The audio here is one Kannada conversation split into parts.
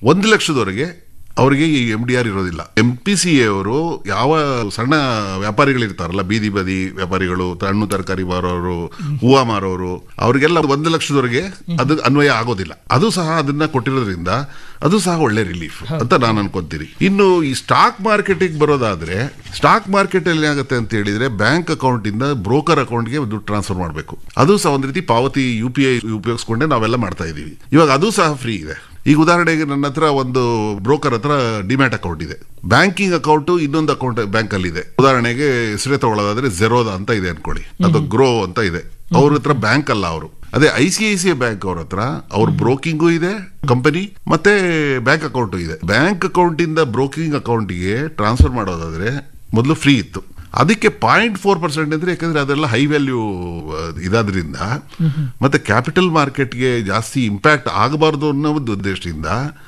ಒಂದು ಲಕ್ಷದವರೆಗೆ ಅವರಿಗೆ ಈ ಎಂ ಡಿ ಆರ್ ಇರೋದಿಲ್ಲ ಎಂ ಪಿ ಸಿ ಅವರು ಯಾವ ಸಣ್ಣ ವ್ಯಾಪಾರಿಗಳಿರ್ತಾರಲ್ಲ ಬೀದಿ ಬದಿ ವ್ಯಾಪಾರಿಗಳು ಹಣ್ಣು ತರಕಾರಿ ಮಾರೋರು ಹೂವ ಮಾರೋರು ಅವರಿಗೆಲ್ಲ ಒಂದು ಲಕ್ಷದವರೆಗೆ ಅದು ಅನ್ವಯ ಆಗೋದಿಲ್ಲ ಅದು ಸಹ ಅದನ್ನ ಕೊಟ್ಟಿರೋದ್ರಿಂದ ಅದು ಸಹ ಒಳ್ಳೆ ರಿಲೀಫ್ ಅಂತ ನಾನು ಅನ್ಕೊಂತೀನಿ ಇನ್ನು ಈ ಸ್ಟಾಕ್ ಮಾರ್ಕೆಟಿಗೆ ಬರೋದಾದ್ರೆ ಸ್ಟಾಕ್ ಮಾರ್ಕೆಟ್ ಅಲ್ಲಿ ಏನಾಗುತ್ತೆ ಅಂತ ಹೇಳಿದ್ರೆ ಬ್ಯಾಂಕ್ ಅಕೌಂಟ್ ಇಂದ ಬ್ರೋಕರ್ ಅಕೌಂಟ್ಗೆ ದುಡ್ಡು ಟ್ರಾನ್ಸ್ಫರ್ ಮಾಡಬೇಕು ಅದು ಸಹ ಒಂದು ರೀತಿ ಪಾವತಿ ಯು ಪಿ ಐ ಉಪಯೋಗಿಸ್ಕೊಂಡೆ ನಾವೆಲ್ಲ ಮಾಡ್ತಾ ಇದೀವಿ ಇವಾಗ ಅದು ಸಹ ಫ್ರೀ ಇದೆ ಈಗ ಉದಾಹರಣೆಗೆ ನನ್ನ ಹತ್ರ ಒಂದು ಬ್ರೋಕರ್ ಹತ್ರ ಡಿಮ್ಯಾಟ್ ಅಕೌಂಟ್ ಇದೆ ಬ್ಯಾಂಕಿಂಗ್ ಅಕೌಂಟ್ ಇನ್ನೊಂದು ಅಕೌಂಟ್ ಬ್ಯಾಂಕ್ ಅಲ್ಲಿ ಇದೆ ಉದಾಹರಣೆಗೆ ಹೆಸರೇ ತಗೊಳ್ಳೋದಾದ್ರೆ ಜೆರೋದಾ ಅಂತ ಇದೆ ಅನ್ಕೊಳ್ಳಿ ಅದು ಗ್ರೋ ಅಂತ ಇದೆ ಅವ್ರ ಹತ್ರ ಬ್ಯಾಂಕ್ ಅಲ್ಲ ಅವರು ಅದೇ I C I C I bank ಅವ್ರ ಹತ್ರ ಅವ್ರ ಬ್ರೋಕಿಂಗು ಇದೆ ಕಂಪನಿ ಮತ್ತೆ ಬ್ಯಾಂಕ್ ಅಕೌಂಟು ಇದೆ ಬ್ಯಾಂಕ್ ಅಕೌಂಟ್ ಇಂದ ಬ್ರೋಕಿಂಗ್ ಅಕೌಂಟ್ಗೆ ಟ್ರಾನ್ಸ್ಫರ್ ಮಾಡೋದಾದ್ರೆ ಮೊದಲು ಫ್ರೀ ಇತ್ತು ಅದಕ್ಕೆ ಪಾಯಿಂಟ್ ಫೋರ್ ಪರ್ಸೆಂಟ್ ಅಂದ್ರೆ ಯಾಕಂದ್ರೆ ಅದೆಲ್ಲ ಹೈ ವ್ಯಾಲ್ಯೂ ಇದಾದ್ರಿಂದ ಮತ್ತೆ ಕ್ಯಾಪಿಟಲ್ ಮಾರ್ಕೆಟ್ಗೆ ಜಾಸ್ತಿ ಇಂಪ್ಯಾಕ್ಟ್ ಆಗಬಾರ್ದು ಅನ್ನೋ ಒಂದು ಉದ್ದೇಶದಿಂದ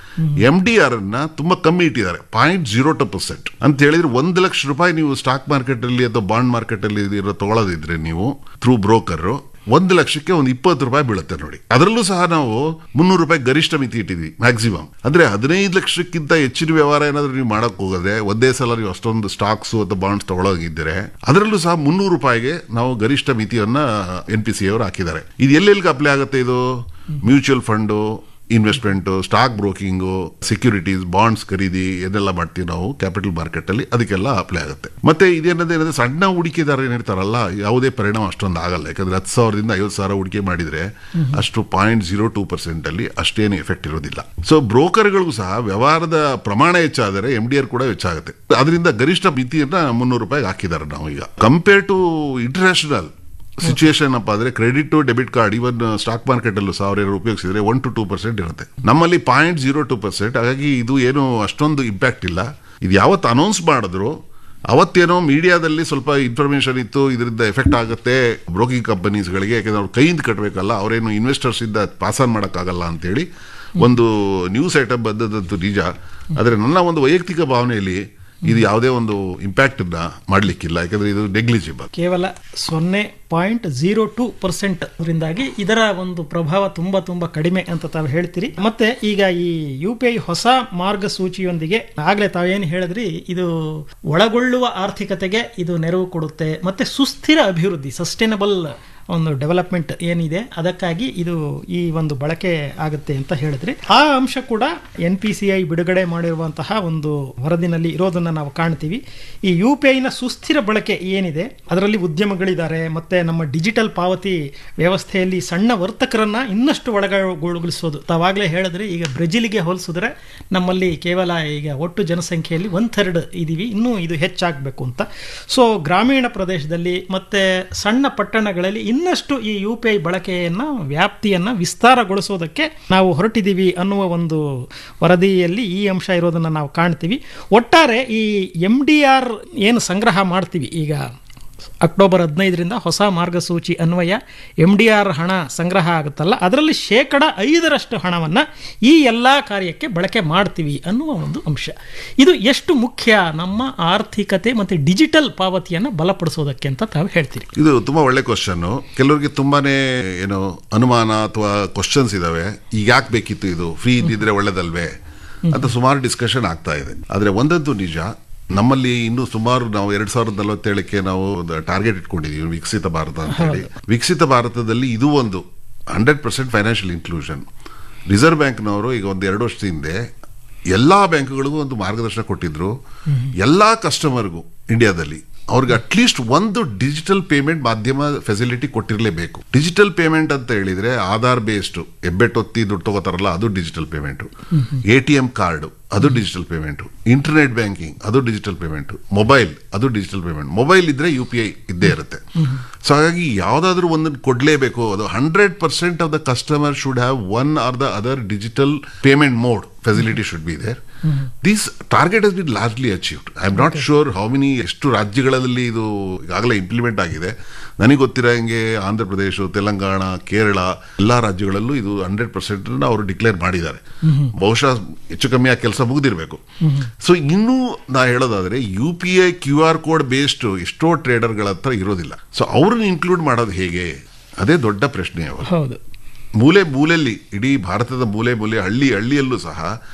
ಎಂ ಡಿ ಆರ್ ಅನ್ನ ತುಂಬಾ ಕಮ್ಮಿ ಇಟ್ಟಿದ್ದಾರೆ ಪಾಯಿಂಟ್ ಜೀರೋ ಟು ಪರ್ಸೆಂಟ್ ಅಂತ ಹೇಳಿದ್ರೆ ಒಂದು ಲಕ್ಷ ರೂಪಾಯಿ ನೀವು ಸ್ಟಾಕ್ ಮಾರ್ಕೆಟ್ ಅಲ್ಲಿ ಅಥವಾ ಬಾಂಡ್ ಮಾರ್ಕೆಟ್ ಅಲ್ಲಿ ಇರೋ ತಗೊಳ್ಳೋದಿದ್ರೆ ನೀವು ಥ್ರೂ ಬ್ರೋಕರ್ ಒಂದು ಲಕ್ಷಕ್ಕೆ ಒಂದು ಇಪ್ಪತ್ತು ರೂಪಾಯಿ ಬೀಳುತ್ತೆ ನೋಡಿ ಅದರಲ್ಲೂ ಸಹ ನಾವು ಮುನ್ನೂರು ರೂಪಾಯಿ ಗರಿಷ್ಠ ಮಿತಿ ಇಟ್ಟಿದ್ವಿ ಮ್ಯಾಕ್ಸಿಮಮ್ ಅಂದ್ರೆ ಹದಿನೈದು ಲಕ್ಷಕ್ಕಿಂತ ಹೆಚ್ಚಿನ ವ್ಯವಹಾರ ಏನಾದ್ರು ನೀವು ಮಾಡಕ್ ಹೋಗದೆ ಒಂದೇ ಸಲ ನೀವು ಅಷ್ಟೊಂದು ಸ್ಟಾಕ್ಸ್ ಅಥವಾ ಬಾಂಡ್ಸ್ ತಗೊಳೋಗಿದ್ದರೆ ಅದರಲ್ಲೂ ಸಹ ಮುನ್ನೂರು ರೂಪಾಯಿಗೆ ನಾವು ಗರಿಷ್ಠ ಮಿತಿಯನ್ನ ಎನ್ ಪಿ ಸಿ ಅವರು ಹಾಕಿದ್ದಾರೆ ಇದು ಎಲ್ಲೆಲ್ಲಿಗೆ ಅಪ್ಲೈ ಆಗುತ್ತೆ ಇದು mutual fund investment stock broking securities bonds ಖರೀದಿ ಏನೆಲ್ಲ ಮಾಡ್ತೀವಿ ನಾವು ಕ್ಯಾಪಿಟಲ್ ಮಾರ್ಕೆಟ್ ಅಲ್ಲಿ ಅದಕ್ಕೆಲ್ಲ ಅಪ್ಲೈ ಆಗುತ್ತೆ ಮತ್ತೆ ಇದೇನಂದ್ರೆ ಏನಂದ್ರೆ ಸಣ್ಣ ಹೂಡಿಕೆದಾರ ಏನಿರ್ತಾರಲ್ಲ ಯಾವುದೇ ಪರಿಣಾಮ ಅಷ್ಟೊಂದು ಆಗಲ್ಲ ಯಾಕಂದ್ರೆ ಹತ್ತು ಸಾವಿರದಿಂದ ಐವತ್ತು ಸಾವಿರ ಹೂಡಿಕೆ ಮಾಡಿದ್ರೆ ಅಷ್ಟು ಪಾಯಿಂಟ್ ಜೀರೋ ಟೂ ಪರ್ಸೆಂಟ್ ಅಲ್ಲಿ ಅಷ್ಟೇನು ಎಫೆಕ್ಟ್ ಇರೋದಿಲ್ಲ ಸೊ ಬ್ರೋಕರ್ಗಳಿಗೂ ಸಹ ವ್ಯವಹಾರದ ಪ್ರಮಾಣ ಹೆಚ್ಚಾದರೆ ಎಂ ಡಿ ಆರ್ ಕೂಡ ಹೆಚ್ಚಾಗುತ್ತೆ ಅದರಿಂದ ಗರಿಷ್ಠ ಮಿತಿಯನ್ನ ಮುನ್ನೂರು ರೂಪಾಯಿಗೆ ಹಾಕಿದ್ದಾರೆ ನಾವು ಈಗ ಕಂಪೇರ್ ಟು ಇಂಟರ್ನ್ಯಾಷನಲ್ ಸಿಚುಯೇಷನ್ ಅಪ್ಪ ಅಂದ್ರೆ credit to debit card even stock market ಅಲ್ಲೂ ಸಾವಿರ ಏನಾದ್ರು ಉಪಯೋಗಿಸಿದ್ರೆ ಒನ್ ಟು ಟೂ ಪರ್ಸೆಂಟ್ ಇರುತ್ತೆ ನಮ್ಮಲ್ಲಿ ಪಾಯಿಂಟ್ ಜೀರೋ ಟೂ ಪರ್ಸೆಂಟ್ ಹಾಗಾಗಿ ಇದು ಏನು ಅಷ್ಟೊಂದು ಇಂಪ್ಯಾಕ್ಟ್ ಇಲ್ಲ ಇದು ಯಾವತ್ತು ಅನೌನ್ಸ್ ಮಾಡಿದ್ರು ಅವತ್ತೇನೋ ಮೀಡಿಯಾದಲ್ಲಿ ಸ್ವಲ್ಪ ಇನ್ಫಾರ್ಮೇಶನ್ ಇತ್ತು ಇದರಿಂದ ಎಫೆಕ್ಟ್ ಆಗುತ್ತೆ ಬ್ರೋಕಿಂಗ್ ಕಂಪನೀಸ್ಗಳಿಗೆ ಯಾಕಂದ್ರೆ ಅವ್ರು ಕೈಯಿಂದ ಕಟ್ಟಬೇಕಲ್ಲ ಅವರೇನು ಇನ್ವೆಸ್ಟರ್ಸ್ ಇಂದ ಪಾಸ್ ಆನ್ ಮಾಡೋಕ್ಕಾಗಲ್ಲ ಅಂತೇಳಿ ಒಂದು ನ್ಯೂಸ್ ಐಟಮ್ ಬಂದದಂತೂ ನಿಜ ಆದರೆ ನನ್ನ ಒಂದು ವೈಯಕ್ತಿಕ ಭಾವನೆಯಲ್ಲಿ ಇದು ಯಾವುದೇ ಒಂದು ಇಂಪ್ಯಾಕ್ಟ್ ಮಾಡ್ಲಿಕ್ಕಿಲ್ಲ ಯಾಕಂದ್ರೆ ಇದು ನೆಗ್ಲಿಜಿಬಲ್ ಕೇವಲ ಸೊನ್ನೆ ಪಾಯಿಂಟ್ ಜೀರೋ ಟು ಪರ್ಸೆಂಟ್ ಅದರಿಂದಾಗಿ ಇದರ ಒಂದು ಪ್ರಭಾವ ತುಂಬಾ ತುಂಬಾ ಕಡಿಮೆ ಅಂತ ತಾವು ಹೇಳ್ತೀರಿ ಮತ್ತೆ ಈಗ ಈ ಯು ಪಿ ಐ ಹೊಸ ಮಾರ್ಗಸೂಚಿಯೊಂದಿಗೆ ಆಗ್ಲೇ ತಾವೇನು ಹೇಳಿದ್ರಿ ಇದು ಒಳಗೊಳ್ಳುವ ಆರ್ಥಿಕತೆಗೆ ಇದು ನೆರವು ಕೊಡುತ್ತೆ ಮತ್ತೆ ಸುಸ್ಥಿರ ಅಭಿವೃದ್ಧಿ ಸಸ್ಟೈನಬಲ್ ಒಂದು ಡೆವಲಪ್ಮೆಂಟ್ ಏನಿದೆ ಅದಕ್ಕಾಗಿ ಇದು ಈ ಒಂದು ಬಳಕೆ ಆಗುತ್ತೆ ಅಂತ ಹೇಳಿದ್ರಿ ಆ ಅಂಶ ಕೂಡ ಎನ್ ಪಿ ಸಿ ಐ ಬಿಡುಗಡೆ ಮಾಡಿರುವಂತಹ ಒಂದು ವರದಿನಲ್ಲಿ ಇರೋದನ್ನ ನಾವು ಕಾಣ್ತೀವಿ ಈ ಯು ಪಿ ಐನ ಸುಸ್ಥಿರ ಬಳಕೆ ಏನಿದೆ ಅದರಲ್ಲಿ ಉದ್ಯಮಗಳಿದ್ದಾರೆ ಮತ್ತೆ ನಮ್ಮ ಡಿಜಿಟಲ್ ಪಾವತಿ ವ್ಯವಸ್ಥೆಯಲ್ಲಿ ಸಣ್ಣ ವರ್ತಕರನ್ನ ಇನ್ನಷ್ಟು ಒಳಗೊಳಗೊಳಿಸೋದು ತಾವಾಗಲೇ ಹೇಳಿದ್ರೆ ಈಗ ಬ್ರೆಜಿಲ್ಗೆ ಹೋಲಿಸಿದ್ರೆ ನಮ್ಮಲ್ಲಿ ಕೇವಲ ಈಗ ಒಟ್ಟು ಜನಸಂಖ್ಯೆಯಲ್ಲಿ ಒನ್ ಥರ್ಡ್ ಇದೀವಿ ಇನ್ನೂ ಇದು ಹೆಚ್ಚಾಗಬೇಕು ಅಂತ ಸೊ ಗ್ರಾಮೀಣ ಪ್ರದೇಶದಲ್ಲಿ ಮತ್ತೆ ಸಣ್ಣ ಪಟ್ಟಣಗಳಲ್ಲಿ ಇನ್ನಷ್ಟು ಈ ಯು ಪಿ ಐ ಬಳಕೆಯನ್ನ ವ್ಯಾಪ್ತಿಯನ್ನ ವಿಸ್ತಾರಗೊಳಿಸೋದಕ್ಕೆ ನಾವು ಹೊರಟಿದ್ದೀವಿ ಅನ್ನುವ ಒಂದು ವರದಿಯಲ್ಲಿ ಈ ಅಂಶ ಇರೋದನ್ನ ನಾವು ಕಾಣ್ತೀವಿ ಒಟ್ಟಾರೆ ಈ ಎಂ ಡಿ ಆರ್ ಏನು ಸಂಗ್ರಹ ಮಾಡ್ತೀವಿ ಈಗ ಅಕ್ಟೋಬರ್ ಹದಿನೈದರಿಂದ ಹೊಸ ಮಾರ್ಗಸೂಚಿ ಅನ್ವಯ ಎಂ ಡಿ ಆರ್ ಹಣ ಸಂಗ್ರಹ ಆಗುತ್ತಲ್ಲ ಅದರಲ್ಲಿ ಶೇಕಡ ಐದರಷ್ಟು ಹಣವನ್ನು ಈ ಎಲ್ಲ ಕಾರ್ಯಕ್ಕೆ ಬಳಕೆ ಮಾಡ್ತೀವಿ ಅನ್ನುವ ಒಂದು ಅಂಶ ಇದು ಎಷ್ಟು ಮುಖ್ಯ ನಮ್ಮ ಆರ್ಥಿಕತೆ ಮತ್ತು ಡಿಜಿಟಲ್ ಪಾವತಿಯನ್ನು ಬಲಪಡಿಸೋದಕ್ಕೆ ಅಂತ ತಾವು ಹೇಳ್ತೀರಿ ಇದು ತುಂಬಾ ಒಳ್ಳೆ ಕ್ವಶನ್ ಕೆಲವರಿಗೆ ತುಂಬಾನೇ ಏನು ಅನುಮಾನ ಅಥವಾ ಕ್ವಶನ್ಸ್ ಇದಾವೆ ಈಗ ಯಾಕೆ ಬೇಕಿತ್ತು ಇದು ಫ್ರೀ ಇದ್ದಿದ್ರೆ ಒಳ್ಳೇದಲ್ವೇ ಅಂತ ಸುಮಾರು ಡಿಸ್ಕಷನ್ ಆಗ್ತಾ ಇದೆ ಆದ್ರೆ ಒಂದಂತೂ ನಿಜ ನಮ್ಮಲ್ಲಿ ಇನ್ನು ಸುಮಾರು ನಾವು ಎರಡ್ ಸಾವಿರದ ನಲವತ್ತೇಳಕ್ಕೆ ನಾವು ಟಾರ್ಗೆಟ್ ಇಟ್ಕೊಂಡಿದೀವಿ ವಿಕಸಿತ ಭಾರತ ಅಂತ ಹೇಳಿ ವಿಕಸಿತ ಭಾರತದಲ್ಲಿ ಇದು ಒಂದು hundred percent financial inclusion reserve ಬ್ಯಾಂಕ್ನವರು ಈಗ ಒಂದು ಎರಡು ವರ್ಷದ ಹಿಂದೆ ಎಲ್ಲಾ ಬ್ಯಾಂಕ್ಗಳಿಗೂ ಒಂದು ಮಾರ್ಗದರ್ಶನ ಕೊಟ್ಟಿದ್ರು ಎಲ್ಲಾ ಕಸ್ಟಮರ್ಗೂ ಇಂಡಿಯಾದಲ್ಲಿ ಅವ್ರಿಗೆ ಅಟ್ಲೀಸ್ಟ್ ಒಂದು ಡಿಜಿಟಲ್ ಪೇಮೆಂಟ್ ಮಾಧ್ಯಮ ಫೆಸಿಲಿಟಿ ಕೊಟ್ಟಿರಲೇಬೇಕು ಡಿಜಿಟಲ್ ಪೇಮೆಂಟ್ ಅಂತ ಹೇಳಿದ್ರೆ ಆಧಾರ್ ಬೇಸ್ಡ್ ಹೆಬ್ಬೆಟ್ಟೊತ್ತಿ ದುಡ್ಡು ತಗೋತಾರಲ್ಲ ಅದು digital payment A T M card ಅದು ಡಿಜಿಟಲ್ ಪೇಮೆಂಟ್ ಇಂಟರ್ನೆಟ್ ಬ್ಯಾಂಕಿಂಗ್ ಅದು ಡಿಜಿಟಲ್ ಪೇಮೆಂಟ್ ಮೊಬೈಲ್ ಅದು ಡಿಜಿಟಲ್ ಪೇಮೆಂಟ್ ಮೊಬೈಲ್ ಇದ್ರೆ ಯು ಪಿ ಐ ಇದ್ದೇ ಇರುತ್ತೆ ಸೊ ಹಾಗಾಗಿ ಯಾವ್ದಾದ್ರು ಒಂದನ್ನು ಕೊಡ್ಲೇಬೇಕು ಅದು hundred percent of the customer should have one or the other digital payment mode facility should be there this target ಹಸ್ been largely achieved I am not sure how many ಎಷ್ಟು ರಾಜ್ಯಗಳಲ್ಲಿ ಇದು ಈಗಾಗಲೇ ಇಂಪ್ಲಿಮೆಂಟ್ ಆಗಿದೆ ನನಗೆ ಗೊತ್ತಿರೋ ಹಂಗೆ ಆಂಧ್ರ ಪ್ರದೇಶ ತೆಲಂಗಾಣ ಕೇರಳ ಎಲ್ಲಾ ರಾಜ್ಯಗಳಲ್ಲೂ ಇದು ಹಂಡ್ರೆಡ್ ಪರ್ಸೆಂಟ್ ಅವರು ಡಿಕ್ಲೇರ್ ಮಾಡಿದ್ದಾರೆ ಬಹುಶಃ ಹೆಚ್ಚು ಕಮ್ಮಿ ಆ ಕೆಲಸ ಮುಗಿದಿರಬೇಕು ಸೊ ಇನ್ನೂ ನಾ ಹೇಳೋದಾದ್ರೆ U P I Q R code based ಎಷ್ಟೋ ಟ್ರೇಡರ್ಗಳ ಹತ್ರ ಇರೋದಿಲ್ಲ ಸೊ ಅವ್ರನ್ನ ಇನ್ಕ್ಲೂಡ್ ಮಾಡೋದು ಹೇಗೆ ಅದೇ ದೊಡ್ಡ ಪ್ರಶ್ನೆ ಅವರು ಹೌದು ಮೂಲೆ ಮೂಲೆಯಲ್ಲಿ ಇಡೀ ಭಾರತದ ಮೂಲೆ ಮೂಲೆ ಹಳ್ಳಿ ಹಳ್ಳಿಯಲ್ಲೂ ಸಹ